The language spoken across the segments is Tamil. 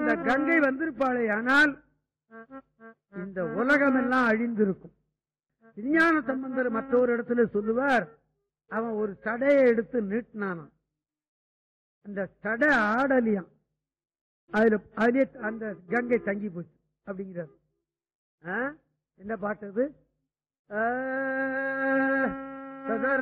அந்த கங்கை வந்திருப்பாளே ஆனால் இந்த உலகம் எல்லாம் அழிந்திருக்கும் விஞ்ஞான சம்பந்தர் மற்றொரு இடத்துல சொல்லுவார் அவன் ஒரு சடையை எடுத்து நீட்டினானாம் அந்த சடை ஆடலியாம் அதுல அதுலயே அந்த கங்கை தங்கி போச்சு அப்படிங்கிறார் ஆ? என்ன பாட்டு அது ஆ, சதர,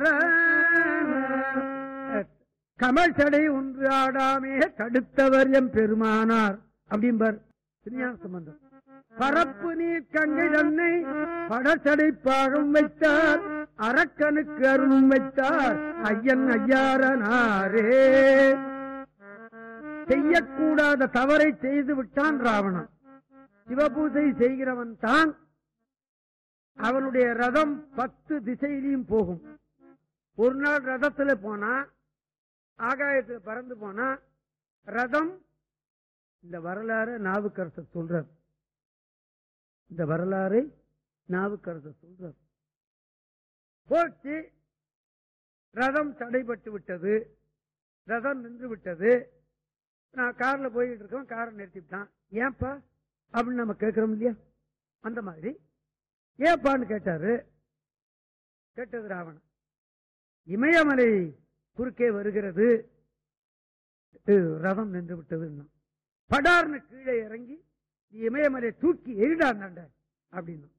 கமல் சடை ஒன்று ஆடாமே தடுத்தவர் எம் பெருமானார் அப்படிம்பார் திருஞான சம்பந்தம் பரப்பு நீர் கங்கை தன்னை படச்சடை பாகம் வைத்தார் அரக்கனுக்கு அருளும் வைத்தார் ஐயன் ஐயாரனாரே செய்யக்கூடாத தவறை செய்து விட்டான் ராவணன் சிவபூஜை செய்கிறவன் தான் அவனுடைய ரதம் பத்து திசையிலையும் போகும் ஒரு நாள் ரதத்துல போனா ஆகாயத்துல பறந்து போனா ரதம் இந்த வரலாறு நாவுக்கரசர் சொல்றார் இந்த வரலாறை நாவுக்கரசர் சொல்றார் போச்சு ரதம் தடைபட்டு விட்டது ரதம் நின்று விட்டது நான் கார்ல போயிட்டு இருக்கோம் காரை நிறுத்திவிட்டான் ஏன்பா அப்படின்னு நம்ம கேட்கிறோம் இல்லையா அந்த மாதிரி ஏப்பான்னு கேட்டாரு கேட்டது ராவணன் இமயமலை குறுக்கே வருகிறது இது ரதம் நின்று விட்டதுன்னா படார்னு கீழே இறங்கி நீ இமயமலை தூக்கி எரிடாண்டாண்ட அப்படின்னா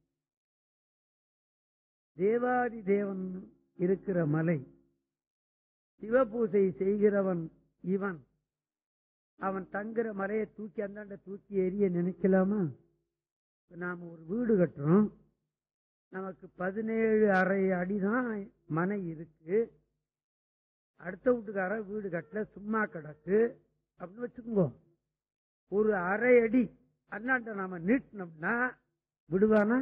தேவாதி தேவன் இருக்கிற மலை சிவபூசை செய்கிறவன் இவன் அவன் தங்குற மலையை தூக்கி அந்தாண்ட தூக்கி எரிய நினைக்கலாமா நாம ஒரு வீடு கட்டுறோம் நமக்கு பதினேழு அரை அடிதான் மனை இருக்கு அடுத்த வீட்டுக்கார வீடு கட்டல சும்மா கிடக்கு அப்படின்னு வச்சுக்கோங்க ஒரு அரை அடி அண்ணாண்ட நாம நீட்டினோம்னா விடுவானா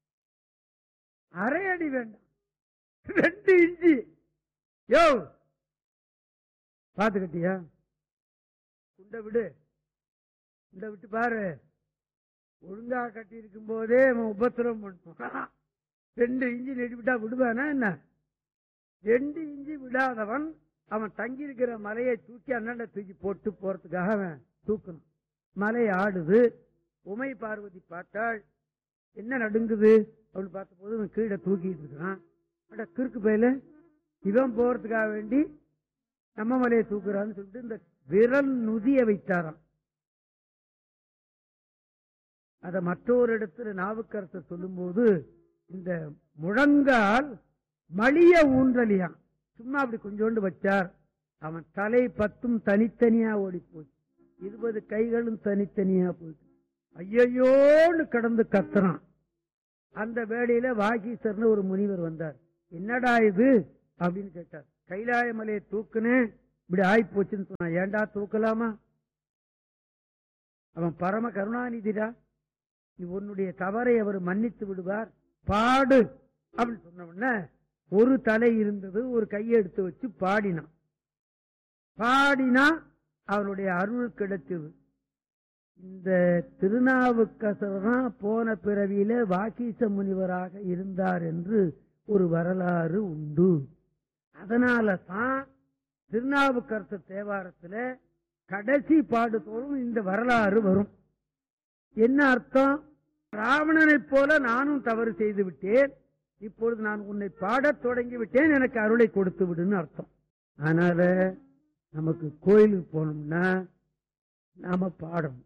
அரை அடி வேண்டாம் ரெண்டு இன்ச்சு யோ பாத்துக்கிட்டியா குண்டை விடு குண்டை விட்டு பாரு ஒழுங்கா கட்டி இருக்கும் போதே அவன் உபத்திரம் பண்ணுவான் ரெண்டு இஞ்சி நெடிவிட்டா விடுவானா என்ன ரெண்டு இஞ்சி விடாதவன் அவன் தங்கி இருக்கிற மலையை தூக்கி அண்ணாண்ட தூக்கி போட்டு போறதுக்காக அவன் தூக்கணும் மலை ஆடுது உமை பார்வதி பார்த்தாள் என்ன நடுங்குது அப்படின்னு பார்த்தபோது அவன் கீழே தூக்கிட்டு இருக்கிறான் அட கிறுக்கு பயில இவன் போறதுக்காக வேண்டி நம்ம மலையை தூக்குறான்னு சொல்லிட்டு இந்த விரல் நுதிய வைத்தாராம் அத மற்றொரு இடத்துல நாவுக்கரசர் சொல்லும்போது இந்த முழங்கால் மலிய ஊன்றலியாம் சும்மா அப்படி கொஞ்சோண்டு வச்சார் அவன் தலை பத்தும் தனித்தனியா ஓடி போச்சு இருபது கைகளும் தனித்தனியா போயிட்டு ஐயையோன்னு கடந்து கத்துறான் அந்த வேளையில வாகீசர்னு ஒரு முனிவர் வந்தார் என்னடா இது அப்படின்னு கேட்டார் கைலாய மலையை தூக்குனேன் இப்படி ஆயி போச்சுன்னு சொன்னான் ஏன்டா தூக்கலாமா அவன் பரம கருணாநிதிடா நீ உன்னுடைய தவறை அவர் மன்னித்து விடுவார் பாடு அப்படின்னு சொன்ன உடனே ஒரு தலை இருந்தது ஒரு கையை எடுத்து வச்சு பாடினான் பாடினா அவனுடைய அருள் கிடைச்சது இந்த திருநாவுக்கரசர் தான் போன பிறவியில வாக்கீச முனிவராக இருந்தார் என்று ஒரு வரலாறு உண்டு அதனால தான் திருநாவுக்கரசர் தேவாரத்துல கடைசி பாடுதோறும் இந்த வரலாறு வரும் என்ன அர்த்தம் ராவணனைப் போல நானும் தவறு செய்து விட்டேன் இப்பொழுது நான் உன்னை பாடத் தொடங்கி விட்டேன் எனக்கு அருளை கொடுத்து விடுன்னு அர்த்தம் அதனால நமக்கு கோயிலுக்கு போனோம்னா நாம பாடணும்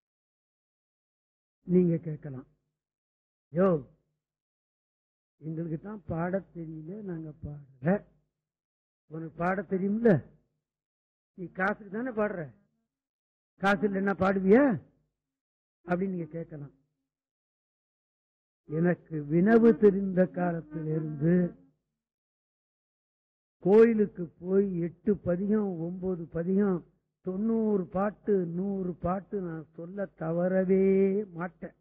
நீங்க கேட்கலாம் யோ எங்களுக்கு தான் பாடத் தெரியல நாங்க பாடல உனக்கு பாடத் தெரியும்ல நீ காசுக்கு தானே பாடுற காசு இல்லைன்னா பாடுவியா அப்படின்னு நீங்க கேட்கலாம் எனக்கு வினவு தெரிந்த காலத்திலிருந்து கோயிலுக்கு போய் எட்டு பதிகம் ஒன்பது பதிகம் தொண்ணூறு பாட்டு நூறு பாட்டு நான் சொல்ல தவறவே மாட்டேன்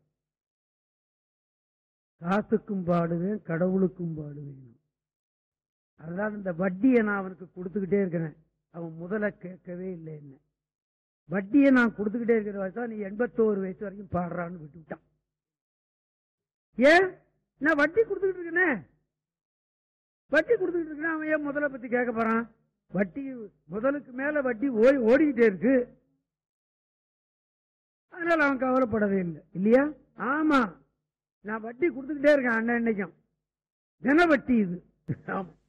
காசுக்கும் பாடுவேன் கடவுளுக்கும் பாடுவேன் அதனால இந்த வட்டியை நான் அவனுக்கு கொடுத்துக்கிட்டே இருக்கிறேன் அவன் முதல்ல கேட்கவே இல்லை என்ன வட்டியை நான் கொடுத்துக்கிட்டே இருக்கிற வயசு நீ எண்பத்தோரு வயசு வரைக்கும் பாடுறான்னு விட்டு விட்டான் ஏன் நான் வட்டி கொடுத்துக்கிட்டு இருக்கேனே வட்டி கொடுத்துக்கிட்டு இருக்கேன் அவன் ஏன் முதல்ல பத்தி கேட்க போறான் வட்டி முதலுக்கு மேல வட்டி ஓடி ஓடிக்கிட்டே இருக்கு அதனால அவன் கவலைப்படவே இல்லை இல்லையா ஆமா நான் வட்டி கொடுத்துக்கிட்டே இருக்கேன் அண்ணன் இன்னைக்கும் தின வட்டி இது ஆமா